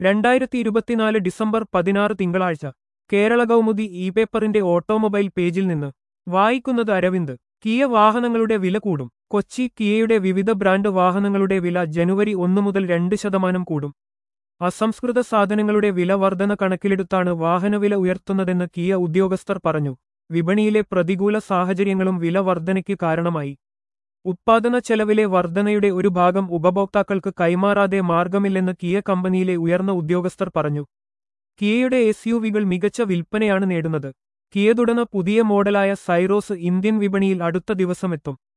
രണ്ടായിരത്തി ഇരുപത്തിനാല് ഡിസംബർ പതിനാറ് തിങ്കളാഴ്ച കേരള കൗമുദി ഇ പേപ്പറിന്റെ ഓട്ടോമൊബൈൽ പേജിൽ നിന്ന് വായിക്കുന്നത് അരവിന്ദ് കിയ വാഹനങ്ങളുടെ വില കൂടും കൊച്ചി കിയയുടെ വിവിധ ബ്രാൻഡ് വാഹനങ്ങളുടെ വില ജനുവരി ഒന്ന് മുതൽ രണ്ട് ശതമാനം കൂടും അസംസ്കൃത സാധനങ്ങളുടെ വില വർധന കണക്കിലെടുത്താണ് വാഹനവില ഉയർത്തുന്നതെന്ന് കിയ ഉദ്യോഗസ്ഥർ പറഞ്ഞു വിപണിയിലെ പ്രതികൂല സാഹചര്യങ്ങളും വില വർധനയ്ക്ക് കാരണമായി ഉത്പാദന ചെലവിലെ വർധനയുടെ ഒരു ഭാഗം ഉപഭോക്താക്കൾക്ക് കൈമാറാതെ മാർഗമില്ലെന്ന് കിയ കമ്പനിയിലെ ഉയർന്ന ഉദ്യോഗസ്ഥർ പറഞ്ഞു കിയയുടെ എസ് യു വികൾ മികച്ച വിൽപ്പനയാണ് നേടുന്നത് കിയ തുടർന്ന് പുതിയ മോഡലായ സൈറോസ് ഇന്ത്യൻ വിപണിയിൽ അടുത്ത ദിവസമെത്തും